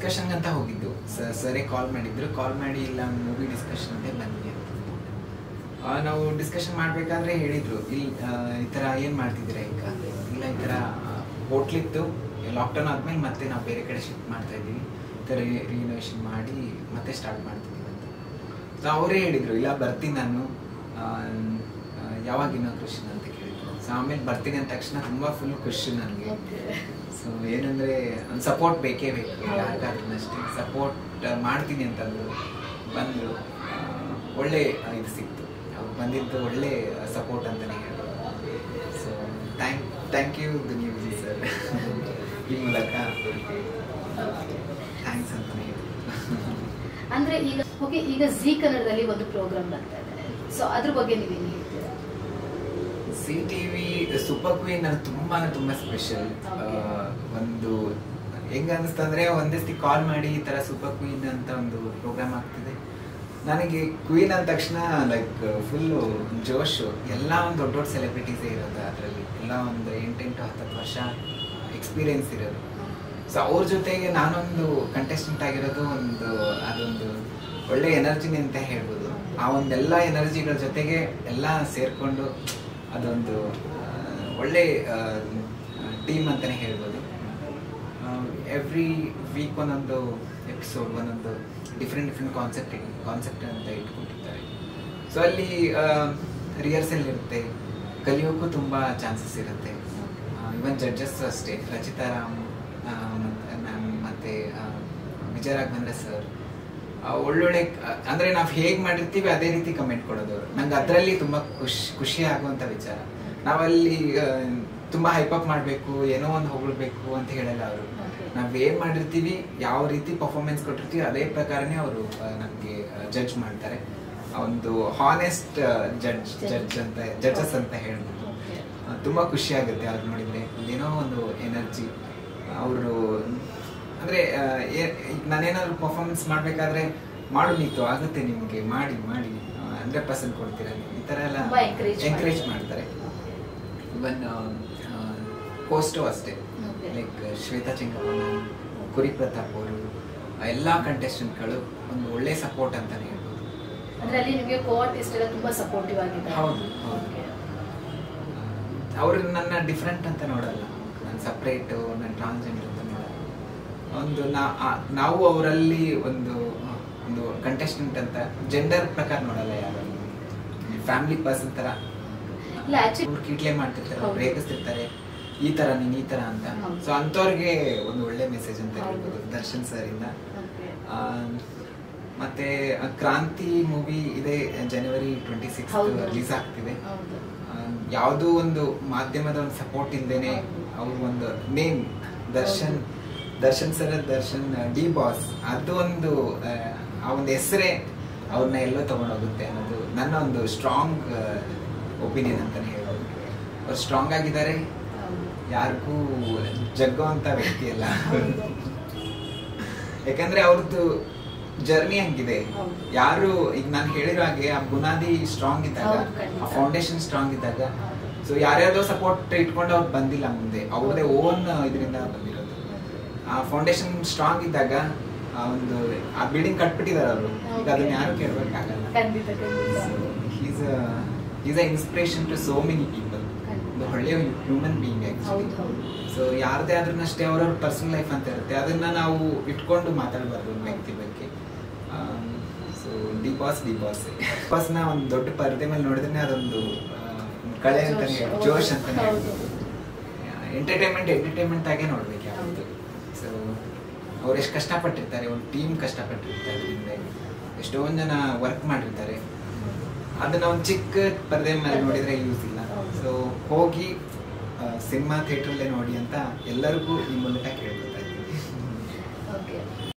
Discussion ಅಂತ ಹೋಗಿದ್ದು ಸರೇ ಕಾಲ್ ಮಾಡಿದ್ರು ಕಾಲ್ ಮಾಡಿ ಇಲ್ಲ ಮೂವಿ ಡಿಸ್ಕಷನ್ ಅಂತ ಬನ್ನಿ ಅಂತ ಆ, ನಾವು ಡಿಸ್ಕಷನ್ ಮಾಡಬೇಕಾದ್ರೆ ಹೇಳಿದ್ರು ಇಲ್ಲಿ ಆ, ಈ ಥರ ಏನು ಮಾಡ್ತಿದ್ದೀರಾ ಈಗ ಇಲ್ಲ ಈ ಥರ ಹೋಟ್ಲಿತ್ತು ಲಾಕ್ಡೌನ್ ಆದ್ಮೇಲೆ ಮತ್ತೆ ನಾವು ಬೇರೆ ಕಡೆ ಶಿಫ್ಟ್ ಮಾಡ್ತಾ ಇದ್ದೀವಿ ಈ ಥರ ರಿನೋವೇಷನ್ ಮಾಡಿ ಮತ್ತೆ ಸ್ಟಾರ್ಟ್ ಮಾಡ್ತಿದ್ದೀವಿ ಅಂತ ಸೊ ಅವರೇ ಹೇಳಿದ್ರು ಇಲ್ಲ ಬರ್ತೀನಿ ನಾನು ಆ, ಆ, ಯಾವಾಗ ಇನಾಗ್ರೇಷನ್ ಅಂತ ಕೇಳಿದ್ರು ಸೊ ಆಮೇಲೆ ಬರ್ತೀನಿ ಅಂದ ತಕ್ಷಣ ತುಂಬ ಫುಲ್ ಖುಷಿ ನನಗೆ ಸೊ ಏನಂದ್ರೆ ಒಂದು ಸಪೋರ್ಟ್ ಬೇಕೇ ಬೇಕು ಯಾರಿಗಾದ್ರೂ ಅಷ್ಟೇ ಸಪೋರ್ಟ್ ಮಾಡ್ತೀನಿ ಅಂತಂದ್ರು ಬಂದರು ಒಳ್ಳೆ ಆ, ಇದು ಸಿಕ್ತು ಅವ್ರು ಬಂದಿದ್ದು ಒಳ್ಳೆ ಸಪೋರ್ಟ್ ಅಂತಲೇ ಹೇಳ್ಬೋದು ಸೊ ಥ್ಯಾಂಕ್ ಥ್ಯಾಂಕ್ ಯು ದುನಿಯುಜಿ ಸರ್ ಈ ಮೂಲಕ ಥ್ಯಾಂಕ್ಸ್ ಅಂತಲೇ ಹೇಳ್ಬೋದು ಅಂದ್ರೆ ಈಗ ಓಕೆ ಈಗ ಜಿ ಕನ್ನಡದಲ್ಲಿ ಒಂದು ಪ್ರೋಗ್ರಾಮ್ ಬರ್ತಾ ಇದೆ ಸೊ ಅದ್ರ ಬಗ್ಗೆ ನೀವೇನು ಹೇಳ್ತೀರಾ C T V super queen ನನಗೆ ತುಂಬಾ ತುಂಬಾ ಸ್ಪೆಷಲ್ Okay. ಒಂದು ಹೆಂಗ ಅನಿಸ್ತಂದ್ರೆ ಒಂದೇ ಸತಿ ಕಾಲ್ ಮಾಡಿ ಈ ತರ ಸೂಪರ್ ಕ್ವೀನ್ ಅಂತ ಒಂದು ಪ್ರೋಗ್ರಾಮ್ ಆಗ್ತಿದೆ ನನಗೆ ಕ್ವೀನ್ ಅಂದ ತಕ್ಷಣ ಲೈಕ್ ಫುಲ್ಲು ಜೋಶು ಎಲ್ಲ ಒಂದು ದೊಡ್ಡ ದೊಡ್ಡ ಸೆಲೆಬ್ರಿಟೀಸೇ ಇರೋದು ಅದರಲ್ಲಿ ಎಲ್ಲ ಒಂದು ಎಂಟೆಂಟು ಹತ್ತತ್ತು ವರ್ಷ ಎಕ್ಸ್ಪೀರಿಯನ್ಸ್ ಇರೋದು ಸೊ ಅವ್ರ ಜೊತೆಗೆ ನಾನೊಂದು ಕಂಟೆಸ್ಟೆಂಟ್ ಆಗಿರೋದು ಒಂದು ಅದೊಂದು ಒಳ್ಳೆ ಎನರ್ಜಿನಿ ಅಂತ ಹೇಳ್ಬೋದು ಆ ಒಂದೆಲ್ಲ ಎನರ್ಜಿಗಳ ಜೊತೆಗೆ ಎಲ್ಲ ಸೇರ್ಕೊಂಡು ಅದೊಂದು ಆ, ಒಳ್ಳೆ ಟೀಮ್ ಅಂತಲೇ ಹೇಳ್ಬೋದು ಎವ್ರಿ ವೀಕ್ ಒಂದೊಂದು ಎಪಿಸೋಡ್ ಒಂದೊಂದು ಡಿಫ್ರೆಂಟ್ ಡಿಫ್ರೆಂಟ್ ಕಾನ್ಸೆಪ್ಟ್ ಕಾನ್ಸೆಪ್ಟ್ ಅಂತ ಇಟ್ಕೊಂಡಿರ್ತಾರೆ ಸೊ ಅಲ್ಲಿ ರಿಹರ್ಸಲ್ ಇರುತ್ತೆ ಕಲಿಯೋಕ್ಕೂ ತುಂಬ ಚಾನ್ಸಸ್ ಇರುತ್ತೆ ಇವನ್ ಜಡ್ಜಸ್ ಅಷ್ಟೇ ರಚಿತಾ ರಾಮ್ ಮ್ಯಾಮ್ ಮತ್ತು ವಿಜಯ ರಾಘವೇಂದ್ರ ಸರ್ ಒಳ್ಳೊಳ್ಳೆ ಕ- ಅಂದ್ರೆ ನಾವು ಹೇಗ್ ಮಾಡಿರ್ತೀವಿ ಅದೇ ರೀತಿ ಕಮೆಂಟ್ ಕೊಡೋದು ಅವ್ರು ನಂಗೆ ಅದರಲ್ಲಿ ತುಂಬಾ ಖುಷಿ ಖುಷಿ ಆಗುವಂತ ವಿಚಾರ ನಾವಲ್ಲಿ ಆ, ತುಂಬಾ ಹೈಪಪ್ ಮಾಡಬೇಕು ಏನೋ ಒಂದು ಹೊಗಳ್ಬೇಕು ಅಂತ ಹೇಳಲ್ಲ ಅವರು Okay. ನಾವ್ ಏನ್ ಮಾಡಿರ್ತೀವಿ ಯಾವ ರೀತಿ ಪರ್ಫಾರ್ಮೆನ್ಸ್ ಕೊಟ್ಟಿರ್ತೀವಿ ಅದೇ ಪ್ರಕಾರನೇ ಅವರು ನಮ್ಗೆ ಜಡ್ಜ್ ಮಾಡ್ತಾರೆ ಆ ಒಂದು ಹಾನೆಸ್ಟ್ ಜಡ್ಜ್ ಜಡ್ಜ್ ಅಂತ ಜಡ್ಜಸ್ ಅಂತ ಹೇಳ್ಬೋದು Okay. ಆ, ತುಂಬಾ ಖುಷಿ ಆಗುತ್ತೆ ಅವ್ರು ನೋಡಿದ್ರೆ ಏನೋ ಒಂದು ಎನರ್ಜಿ ಅವರು ಅಂದ್ರೆ ಆ, ಏ- ಈಗ ನಾನೇನಾದ್ರು ಪರ್ಫಾರ್ಮೆನ್ಸ್ ಮಾಡ್ಬೇಕಾದ್ರೆ ಮಾಡು ನೀತು ಆಗುತ್ತೆ ನಿಮ್ಗೆ ಮಾಡಿ ಮಾಡಿ ಹಂಡ್ರೆಡ್ ಪರ್ಸೆಂಟ್ ಕೊಡ್ತೀರಾ ನೀವು ಈ ತರ ಎಲ್ಲ ತುಂಬಾ encourage ಎಂಕರೇಜ್ ಮಾಡ್ತಾರೆ. ಮಾಡ್ತಾರೆ ಇವನ್ ಕೋಸ್ಟೋ ಅಷ್ಟೇ Okay. Like Shweta Chengappa ma'am Kuri Prathap ಅವರು ಎಲ್ಲ ಕಂಟೆಸ್ಟೆಂಟ್ಗಳು ಒಂದು ಒಳ್ಳೆ ಸಪೋರ್ಟ್ ಅಂತಾನೆ ಹೇಳ್ಬೋದು ಅಂದ್ರೆ ಅಲ್ಲಿ ನಿಮಗೆ ಕೋ ಆರ್ಟಿಸ್ಟ್ ಎಲ್ಲ ತುಂಬಾ ಸಪೋರ್ಟಿವ್ ಆಗಿದ್ದಾರೆ ಹೌದು, ಹೌದು. Okay. ಅವರು ನನ್ನ ಡಿಫ್ರೆಂಟ್ ಅಂತ ನೋಡಲ್ಲ ನಾನು ಸಪ್ರೇಟು ನಾನು ಟ್ರಾನ್ಸ್ಜೆಂಡರ್ ಅಂತ ನೋಡಲ್ಲ ಒಂದು ನಾ ಆ- ನಾವು ಅವರಲ್ಲಿ ಒಂದು ಆ, ಒಂದು ಕಂಟೆಸ್ಟೆಂಟ್ ಅಂತ ಜೆಂಡರ್ ಪ್ರಕಾರ ನೋಡಲ್ಲ ಯಾರು ಫ್ಯಾಮಿಲಿ ಪರ್ಸನ್ ತರ ಇಲ್ಲ ಆಕ್ಚುಲಿ ಅವ್ರು ಕಿಟ್ಲೆ ಮಾಡ್ತಿರ್ತಾರೆ ಹೌದು. ಅವ್ರು ರೇಗಿಸ್ತಿರ್ತಾರೆ ಈ ತರ ನೀನ್ ಈ ತರ ಅಂತ ಹೌದು. ಸೊ ಅಂತವ್ರಿಗೆ ಒಂದು ಒಳ್ಳೆ ಮೆಸೇಜ್ ಅಂತ ಹೌದು. ಹೇಳ್ಬೋದು ದರ್ಶನ್ ಸರ್ ಇಂದ ಆ, ಮತ್ತೆ ಆ, ಕ್ರಾಂತಿ ಮೂವಿ ಇದೆ ಜನವರಿ ಟ್ವೆಂಟಿ ಸಿಕ್ಸ್ ಹೌದು. ರಿಲೀಸ್ ಆಗ್ತಿದೆ ಹೌದು ಆ, ಯಾವುದೋ ಒಂದು ಮಾಧ್ಯಮದ ಒಂದು ಸಪೋರ್ಟ್ ಇಲ್ದೇನೆ ಹೌದು. ಅವ್ರ ಒಂದು name Darshan Darshan sir Darshan D boss ಅದು ಒಂದು ಆ, ಆ ಒಂದು ಹೆಸರೇ ಅವ್ರನ್ನ ಎಲ್ಲೋ ತಗೊಂಡೋಗುತ್ತೆ ಅನ್ನೋದು ನನ್ನ ಒಂದು ಸ್ಟ್ರಾಂಗ್ ಒಪಿನಿಯನ್ ಅಂತಾನೆ ಹೇಳ್ಬೋದು ಅವ್ರು ಸ್ಟ್ರಾಂಗ್ ಆಗಿದ್ದಾರೆ ಹೌದು. ಯಾರಿಗೂ ಜಗ್ಗುವಂತ ವ್ಯಕ್ತಿ ಅಲ್ಲ ಹೌದು. ಯಾಕಂದ್ರೆ ಅವ್ರದ್ದು ಜರ್ನಿ ಹಂಗಿದೆ ಹೌದು. ಯಾರು ಈಗ ನಾನು ಹೇಳಿರೋ ಹಾಗೆ ಆ ಬುನಾದಿ ಸ್ಟ್ರಾಂಗ್ ಇದ್ದಾಗ ಹೌದು, ಖಂಡಿತ. ಆ ಫೌಂಡೇಶನ್ ಸ್ಟ್ರಾಂಗ್ ಇದ್ದಾಗ ಹೌದು. ಸೊ ಯಾರ್ಯಾರ್ದೋ ಸಪೋರ್ಟ್ ಇಟ್ಕೊಂಡು ಅವ್ರು ಬಂದಿಲ್ಲ ಮುಂದೆ ಅವ್ರದೇ ಓನ್ ಇದರಿಂದ ಬಂದಿರೋದು ಆ ಫೌಂಡೇಶನ್ ಸ್ಟ್ರಾಂಗ್ ಇದ್ದಾಗ ಆ ಒಂದು ಆ ಬಿಲ್ಡಿಂಗ್ ಕಟ್ಬಿಟ್ಟಿದ್ದಾರೆ ಅವರು ಈಗ ಅದನ್ನ ಯಾರು ಕೇಳಬೇಕಾಗಲ್ಲ ಖಂಡಿತ ಖಂಡಿತ is is a inspiration to so many people ಒಂದು ಒಳ್ಳೆಯ ಹ್ಯೂಮನ್ ಬೀಯಿಂಗ್ ಆಕ್ಚುಲಿ ಹೌದು ಹೌದು ಸೊ ಯಾರದೇ ಆದ್ರೂನಷ್ಟೇ ಅವ್ರವ್ರ ಪರ್ಸನಲ್ ಲೈಫ್ ಅಂತ ಇರುತ್ತೆ ಅದನ್ನ ನಾವು ಇಟ್ಕೊಂಡು ಮಾತಾಡಬಾರ್ದು ಒಂದು ವ್ಯಕ್ತಿ ಬಗ್ಗೆ so D boss D boss ಬಾಸ್ನ ಒಂದು ದೊಡ್ಡ ಪರದೆ ಮೇಲೆ ನೋಡಿದ್ರೆ ಅದೊಂದು ಆ, ಒಂದ್ ಕಳೆ ಅಂತಾನೆ ಜೋಶ್. ಜೋಶ್ ಅಂತಾನೆ ಹೌದು. ಹೇಳ್ಬೋದು ಎಂಟರ್ಟೈನ್ಮೆಂಟ್ ಎಂಟರ್ಟೈನ್ಮೆಂಟ್ ಆಗೇ ನೋಡ್ಬೇಕು ಯಾವತ್ತು ಸೊ ಅವ್ರು ಎಷ್ಟು ಕಷ್ಟಪಟ್ಟಿರ್ತಾರೆ ಒಂದು ಟೀಮ್ ಕಷ್ಟಪಟ್ಟಿರ್ತಾರೆ ಹಿಂದೆ ಎಷ್ಟೊಂದು ಜನ ವರ್ಕ್ ಮಾಡಿರ್ತಾರೆ ಅದನ್ನ ಒಂದು ಚಿಕ್ಕ ಪರದೆ ಮೇಲೆ ನೋಡಿದ್ರೆ ಯೂಸ್ ಇಲ್ಲ ಹೌದು. ಸೊ ಹೋಗಿ ಸಿನಿಮಾ ಥಿಯೇಟ್ರಲ್ಲೇ ನೋಡಿ ಅಂತ ಎಲ್ಲರಿಗೂ ಈ ಮೂಲಕ ಕೇಳ್ಕೊತಾ ಇದ್ದೀನಿ ಓಕೆ